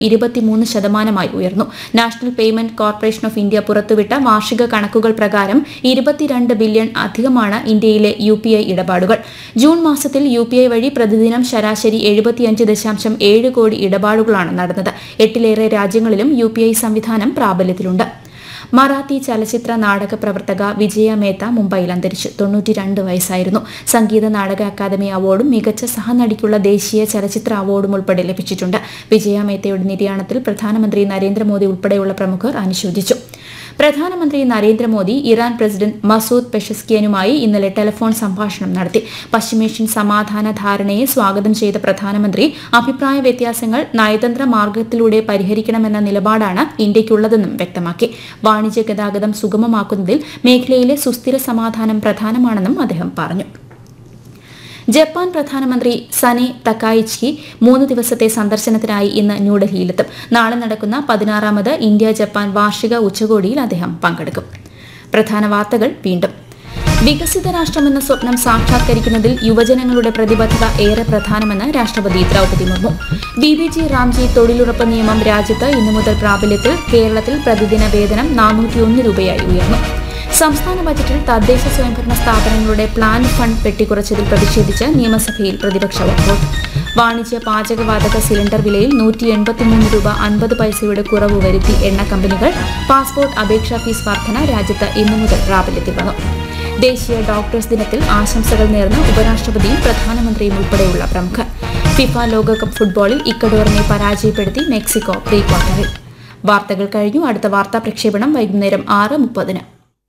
ഇരുപത്തിമൂന്ന് ശതമാനമായി ഉയർന്നു national payment corporation of India പുറത്തുവിട്ട വാർഷിക കണക്കുകൾ പ്രകാരം ഇരുപത്തിരണ്ട് ബില്യൺ അധികമാണ് ഇന്ത്യയിലെ യു പി ഐ ഇടപാടുകൾ ജൂൺ മാസത്തിൽ യു പി ഐ വഴി പ്രതിദിനം ശരാശരി എഴുപത്തിയഞ്ച് ദശാംശം ഏഴ് കോടി ഇടപാടുകളാണ് നടന്നത് എട്ടിലേറെ രാജ്യങ്ങളിലും യു പി ഐ സംവിധാനം പ്രാബല്യത്തിലുണ്ട് മറാത്തി ചലച്ചിത്ര നാടക പ്രവർത്തക വിജയ മേത്ത മുംബൈയിൽ അന്തരിച്ചു തൊണ്ണൂറ്റിരണ്ട് വയസ്സായിരുന്നു സംഗീത നാടക അക്കാദമി അവാർഡും മികച്ച സഹനടിക്കുള്ള ദേശീയ ചലച്ചിത്ര അവാർഡും ഉൾപ്പെടെ ലഭിച്ചിട്ടുണ്ട് വിജയ മേത്തയുടെ നിര്യാണത്തിൽ പ്രധാനമന്ത്രി നരേന്ദ്രമോദി ഉൾപ്പെടെയുള്ള പ്രമുഖർ അനുശോചിച്ചു പ്രധാനമന്ത്രി നരേന്ദ്രമോദി ഇറാൻ പ്രസിഡന്റ് മസൂദ് പെഷസ്കിയനുമായി ഇന്നലെ ടെലിഫോൺ സംഭാഷണം നടത്തി പശ്ചിമേഷ്യൻ സമാധാന ധാരണയെ സ്വാഗതം ചെയ്ത പ്രധാനമന്ത്രി അഭിപ്രായ വ്യത്യാസങ്ങൾ നയതന്ത്ര മാർഗത്തിലൂടെ പരിഹരിക്കണമെന്ന നിലപാടാണ് ഇന്ത്യയ്ക്കുള്ളതെന്നും വ്യക്തമാക്കി വാണിജ്യ ഗതാഗതം സുഗമമാക്കുന്നതിൽ മേഖലയിലെ സുസ്ഥിര സമാധാനം പ്രധാനമാണെന്നും അദ്ദേഹം പറഞ്ഞു ജപ്പാൻ പ്രധാനമന്ത്രി സനെ തക്കായിച്ചി മൂന്ന് ദിവസത്തെ സന്ദർശനത്തിനായി ഇന്ന് ന്യൂഡൽഹിയിലെത്തും നാളെ നടക്കുന്ന പതിനാറാമത് ഇന്ത്യ ജപ്പാൻ വാർഷിക ഉച്ചകോടിയിൽ അദ്ദേഹം പങ്കെടുക്കും പ്രധാന വാർത്തകൾ വീണ്ടും വികസിത രാഷ്ട്രമെന്ന സ്വപ്നം സാക്ഷാത്കരിക്കുന്നതിൽ യുവജനങ്ങളുടെ പ്രതിബദ്ധത ഏറെ പ്രധാനമെന്ന് രാഷ്ട്രപതി Droupadi Murmu B B G RAM G തൊഴിലുറപ്പ് നിയമം രാജ്യത്ത് ഇന്നു മുതൽ പ്രാബല്യത്തിൽ കേരളത്തിൽ പ്രതിദിന വേതനം നാനൂറ്റിയൊന്ന് രൂപയായി ഉയർന്നു സംസ്ഥാന ബജറ്റിൽ തദ്ദേശ സ്വയംഭരണ സ്ഥാപനങ്ങളുടെ പ്ലാൻ ഫണ്ട് വെട്ടിക്കുറച്ചതിൽ പ്രതിഷേധിച്ച് നിയമസഭയിൽ പ്രതിപക്ഷ വോട്ട് വാണിജ്യ പാചകവാതക സിലിണ്ടർ വിലയിൽ നൂറ്റി എൺപത്തിമൂന്ന് രൂപ അൻപത് പൈസയുടെ കുറവ് വരുത്തി എണ്ണ കമ്പനികൾ പാസ്പോർട്ട് അപേക്ഷാ ഫീസ് വർധന രാജ്യത്ത് ഇന്നു മുതൽ പ്രാബല്യത്തിൽ വന്നു ദേശീയ ഡോക്ടേഴ്സ് ദിനത്തിൽ ആശംസകൾ നേർന്ന ഉപരാഷ്ട്രപതിയും പ്രധാനമന്ത്രിയും ഉൾപ്പെടെയുള്ള പ്രമുഖർ ഫിഫ ലോകകപ്പ് ഫുട്ബോളിൽ ഇക്കഡോറിനെ പരാജയപ്പെടുത്തി മെക്സിക്കോ പ്രീ ക്വാർട്ടറിൽ വാർത്തകൾ കഴിഞ്ഞു അടുത്ത വാർത്താ പ്രക്ഷേപണം വൈകുന്നേരം ആറ് മുപ്പതിന്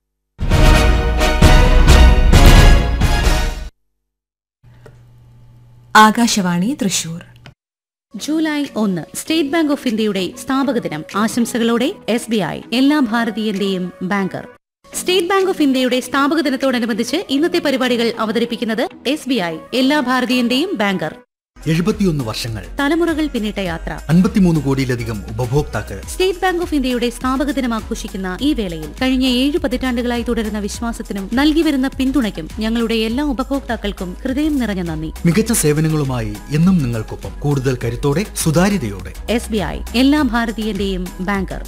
ആകാശവാണി തൃശൂർ ജൂലൈ ഒന്ന് സ്റ്റേറ്റ് ബാങ്ക് ഓഫ് ഇന്ത്യയുടെ സ്ഥാപക ദിനം ആശംസകളോടെ എസ് ബി ഐ എല്ലാ ഭാരതീയന്റെയും ബാങ്കർ സ്റ്റേറ്റ് ബാങ്ക് ഓഫ് ഇന്ത്യയുടെ സ്ഥാപക ദിനത്തോടനുബന്ധിച്ച് ഇന്നത്തെ പരിപാടികൾ അവതരിപ്പിക്കുന്നത് എസ് ബി ഐ എല്ലാ ഭാരതീയന്റെയും ബാങ്കർ എഴുപത്തിയൊന്ന് വർഷങ്ങൾ തലമുറകൾ പിന്നിട്ട യാത്ര അൻപത്തിമൂന്ന് കോടിയിലധികം ഉപഭോക്താക്കൾ സ്റ്റേറ്റ് ബാങ്ക് ഓഫ് ഇന്ത്യയുടെ സ്ഥാപക ദിനം ആഘോഷിക്കുന്ന ഈ വേളയിൽ കഴിഞ്ഞ ഏഴു പതിറ്റാണ്ടുകളായി തുടരുന്ന വിശ്വാസത്തിനും നൽകി വരുന്ന പിന്തുണയ്ക്കും ഞങ്ങളുടെ എല്ലാ ഉപഭോക്താക്കൾക്കും ഹൃദയം നിറഞ്ഞ നന്ദി മികച്ച സേവനങ്ങളുമായി എന്നും നിങ്ങൾക്കൊപ്പം കൂടുതൽ കരുത്തോടെ സുതാര്യതയോടെ എസ് ബി ഐ എല്ലാ ഭാരതീയന്റെയും ബാങ്കർ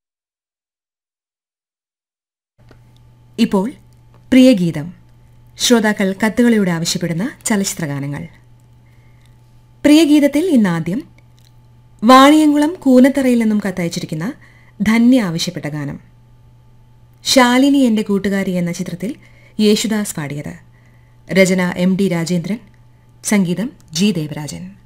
ഇപ്പോൾ പ്രിയഗീതം ശ്രോതാക്കൾ കത്തുകളിലൂടെ ആവശ്യപ്പെടുന്ന ചലച്ചിത്രഗാനങ്ങൾ പ്രിയഗീതത്തിൽ ഇന്നാദ്യം വാണിയംകുളം കൂനത്തറയിൽ നിന്നും കത്തയച്ചിരിക്കുന്ന ധന്യ ആവശ്യപ്പെട്ട ഗാനം ശാലിനി എന്റെ കൂട്ടുകാരി എന്ന ചിത്രത്തിൽ യേശുദാസ് പാടിയത് രചന എം ഡി രാജേന്ദ്രൻ സംഗീതം ജി ദേവരാജൻ